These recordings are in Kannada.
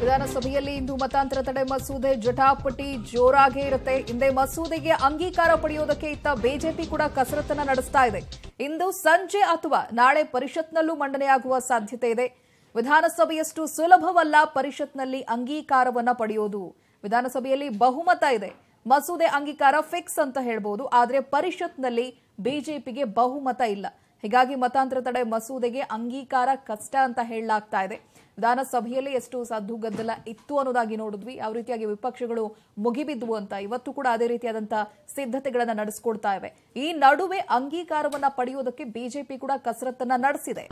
ವಿಧಾನಸಭೆಯಲ್ಲಿ ಇಂದು ಮತಾಂತರ ತಡೆ ಮಸೂದೆ ಜಟಾಪಟಿ ಜೋರಾಗೇ ಇರುತ್ತೆ ಹಿಂದೆ ಮಸೂದೆಗೆ ಅಂಗೀಕಾರ ಪಡೆಯೋದಕ್ಕೆ ಇತ್ತ ಬಿಜೆಪಿ ಕೂಡ ಕಸರತ್ತನ್ನ ನಡೆಸ್ತಾ ಇದೆ ಇಂದು ಸಂಜೆ ಅಥವಾ ನಾಳೆ ಪರಿಷತ್ನಲ್ಲೂ ಮಂಡನೆಯಾಗುವ ಸಾಧ್ಯತೆ ಇದೆ ವಿಧಾನಸಭೆಯಷ್ಟು ಸುಲಭವಲ್ಲ ಪರಿಷತ್ನಲ್ಲಿ ಅಂಗೀಕಾರವನ್ನ ಪಡೆಯೋದು ವಿಧಾನಸಭೆಯಲ್ಲಿ ಬಹುಮತ ಇದೆ ಮಸೂದೆ ಅಂಗೀಕಾರ ಫಿಕ್ಸ್ ಅಂತ ಹೇಳ್ಬೋದು ಆದರೆ ಪರಿಷತ್ನಲ್ಲಿ ಬಿಜೆಪಿಗೆ ಬಹುಮತ ಇಲ್ಲ ಹೀಗಾಗಿ ಮತಾಂತರ ತಡೆ ಮಸೂದೆಗೆ ಅಂಗೀಕಾರ ಕಷ್ಟ ಅಂತ ಹೇಳಲಾಗ್ತಾ ಇದೆ ವಿಧಾನಸಭೆಯಲ್ಲಿ ಎಷ್ಟು ಸದ್ದು ಗದ್ದಲ ಇತ್ತು ಅನ್ನೋದಾಗಿ ನೋಡಿದ್ವಿ ಯಾವ ರೀತಿಯಾಗಿ ವಿಪಕ್ಷಗಳು ಮುಗಿಬಿದ್ವು ಅಂತ ಇವತ್ತು ಕೂಡ ಅದೇ ರೀತಿಯಾದಂತಹ ಸಿದ್ಧತೆಗಳನ್ನ ನಡೆಸ್ಕೊಡ್ತಾ ಇವೆ ಈ ನಡುವೆ ಅಂಗೀಕಾರವನ್ನ ಪಡೆಯೋದಕ್ಕೆ ಬಿಜೆಪಿ ಕೂಡ ಕಸರತ್ತನ್ನ ನಡೆಸಿದೆ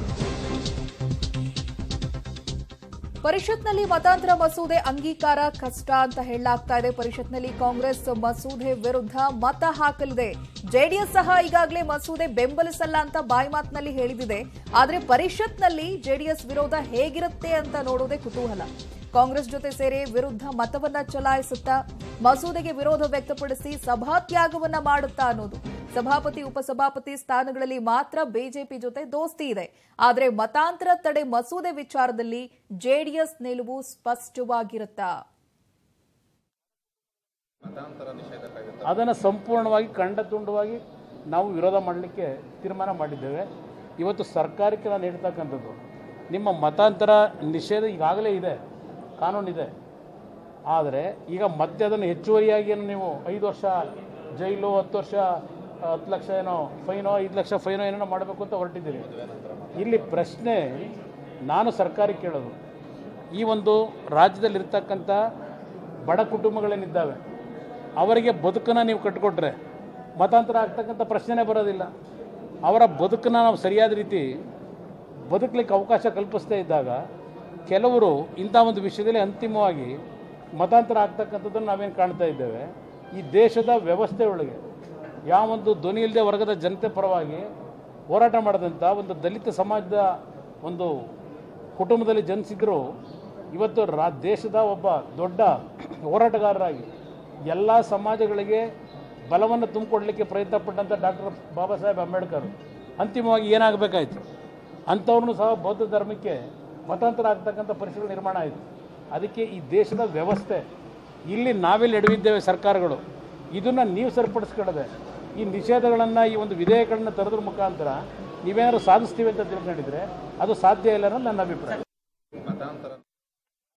ಪರಿಷತ್ನಲ್ಲಿ ಮತಾಂತರ ಮಸೂದೆ ಅಂಗೀಕಾರ ಕಷ್ಟ ಅಂತ ಹೇಳಲಾಗ್ತಾ ಇದೆ ಪರಿಷತ್ನಲ್ಲಿ ಕಾಂಗ್ರೆಸ್ ಮಸೂದೆ ವಿರುದ್ಧ ಮತ ಹಾಕಲಿದೆ ಜೆಡಿಎಸ್ ಸಹ ಈಗಾಗಲೇ ಮಸೂದೆ ಬೆಂಬಲಿಸಲ್ಲ ಅಂತ ಬಾಯಿ ಮಾತಿನಲ್ಲಿ ಹೇಳಿದಿದೆ ಆದರೆ ಪರಿಷತ್ನಲ್ಲಿ ಜೆಡಿಎಸ್ ವಿರೋಧ ಹೇಗಿರುತ್ತೆ ಅಂತ ನೋಡೋದೇ ಕುತೂಹಲ ಕಾಂಗ್ರೆಸ್ ಜೊತೆ ಸೇರಿ ವಿರುದ್ಧ ಮತವನ್ನ ಚಲಾಯಿಸುತ್ತಾ ಮಸೂದೆಗೆ ವಿರೋಧ ವ್ಯಕ್ತಪಡಿಸಿ ಸಭಾತ್ಯಾಗವನ್ನ ಮಾಡುತ್ತಾ ಅನ್ನೋದು ಸಭಾಪತಿ ಉಪಸಭಾಪತಿ ಸ್ಥಾನಗಳಲ್ಲಿ ಮಾತ್ರ ಬಿಜೆಪಿ ಜೊತೆ ದೋಸ್ತಿ ಇದೆ ಆದರೆ ಮತಾಂತರ ತಡೆ ಮಸೂದೆ ವಿಚಾರದಲ್ಲಿ ಜೆಡಿಎಸ್ ನಿಲುವು ಸ್ಪಷ್ಟವಾಗಿರುತ್ತಾ ಅದನ್ನು ಸಂಪೂರ್ಣವಾಗಿ ಖಂಡತುಂಡವಾಗಿ ನಾವು ವಿರೋಧ ಮಾಡಲಿಕ್ಕೆ ತೀರ್ಮಾನ ಮಾಡಿದ್ದೇವೆ ಇವತ್ತು ಸರ್ಕಾರಕ್ಕೆ ನಾನು ಹೇಳ್ತಕ್ಕಂಥದ್ದು ನಿಮ್ಮ ಮತಾಂತರ ನಿಷೇಧ ಈಗಾಗಲೇ ಇದೆ ಕಾನೂನಿದೆ ಆದರೆ ಈಗ ಮತ್ತೆ ಅದನ್ನು ಹೆಚ್ಚುವರಿಯಾಗಿ ಏನು ನೀವು ಐದು ವರ್ಷ ಜೈಲು ಹತ್ತು ವರ್ಷ ಹತ್ತು ಲಕ್ಷ ಏನೋ ಫೈನೋ ಐದು ಲಕ್ಷ ಫೈನೋ ಏನೋ ಮಾಡಬೇಕು ಅಂತ ಹೊರಟಿದ್ದೀರಿ ಇಲ್ಲಿ ಪ್ರಶ್ನೆ ನಾನು ಸರ್ಕಾರಕ್ಕೆ ಕೇಳೋದು ಈ ಒಂದು ರಾಜ್ಯದಲ್ಲಿರ್ತಕ್ಕಂಥ ಬಡ ಕುಟುಂಬಗಳೇನಿದ್ದಾವೆ ಅವರಿಗೆ ಬದುಕನ್ನು ನೀವು ಕಟ್ಟಿಕೊಟ್ರೆ ಮತಾಂತರ ಆಗ್ತಕ್ಕಂಥ ಪ್ರಶ್ನೆನೇ ಬರೋದಿಲ್ಲ ಅವರ ಬದುಕನ್ನು ನಾವು ಸರಿಯಾದ ರೀತಿ ಬದುಕಲಿಕ್ಕೆ ಅವಕಾಶ ಕಲ್ಪಿಸ್ತಾ ಇದ್ದಾಗ ಕೆಲವರು ಇಂಥ ಒಂದು ವಿಷಯದಲ್ಲಿ ಅಂತಿಮವಾಗಿ ಮತಾಂತರ ಆಗ್ತಕ್ಕಂಥದ್ದನ್ನು ನಾವೇನು ಕಾಣ್ತಾ ಇದ್ದೇವೆ ಈ ದೇಶದ ವ್ಯವಸ್ಥೆ ಒಳಗೆ ಯಾವೊಂದು ಧ್ವನಿ ಇಲ್ಲದೆ ವರ್ಗದ ಜನತೆ ಪರವಾಗಿ ಹೋರಾಟ ಮಾಡಿದಂಥ ಒಂದು ದಲಿತ ಸಮಾಜದ ಒಂದು ಕುಟುಂಬದಲ್ಲಿ ಜನಿಸಿದ್ರು ಇವತ್ತು ರಾ ದೇಶದ ಒಬ್ಬ ದೊಡ್ಡ ಹೋರಾಟಗಾರರಾಗಿ ಎಲ್ಲ ಸಮಾಜಗಳಿಗೆ ಬಲವನ್ನು ತುಂಬಿಕೊಡ್ಲಿಕ್ಕೆ ಪ್ರಯತ್ನ ಪಟ್ಟಂಥ ಡಾಕ್ಟರ್ ಬಾಬಾ ಸಾಹೇಬ್ ಅಂಬೇಡ್ಕರ್ ಅಂತಿಮವಾಗಿ ಏನಾಗಬೇಕಾಯ್ತು ಅಂಥವ್ರನ್ನೂ ಸಹ ಬೌದ್ಧ ಧರ್ಮಕ್ಕೆ ಮತಾಂತರ ಆಗ್ತಕ್ಕಂಥ ಪರಿಸ್ಥಿತಿಗಳು ನಿರ್ಮಾಣ ಆಯಿತು ಅದಕ್ಕೆ ಈ ದೇಶದ ವ್ಯವಸ್ಥೆ ಇಲ್ಲಿ ನಾವೆಲ್ಲಿ ಎಡವಿದ್ದೇವೆ ಸರ್ಕಾರಗಳು ಇದನ್ನು ನೀವು ಸರಿಪಡಿಸ್ಕೊಳ್ಳದೆ ಈ ನಿಷೇಧಗಳನ್ನು ಈ ಒಂದು ವಿಧೇಯಕಗಳನ್ನು ತರೋದ್ರ ಮುಖಾಂತರ ನೀವೇನಾದ್ರು ಸಾಧಿಸ್ತೀವಿ ಅಂತ ತಿಳ್ಕೊಂಡಿದ್ರೆ ಅದು ಸಾಧ್ಯ ಇಲ್ಲ ಅನ್ನೋದು ನನ್ನ ಅಭಿಪ್ರಾಯ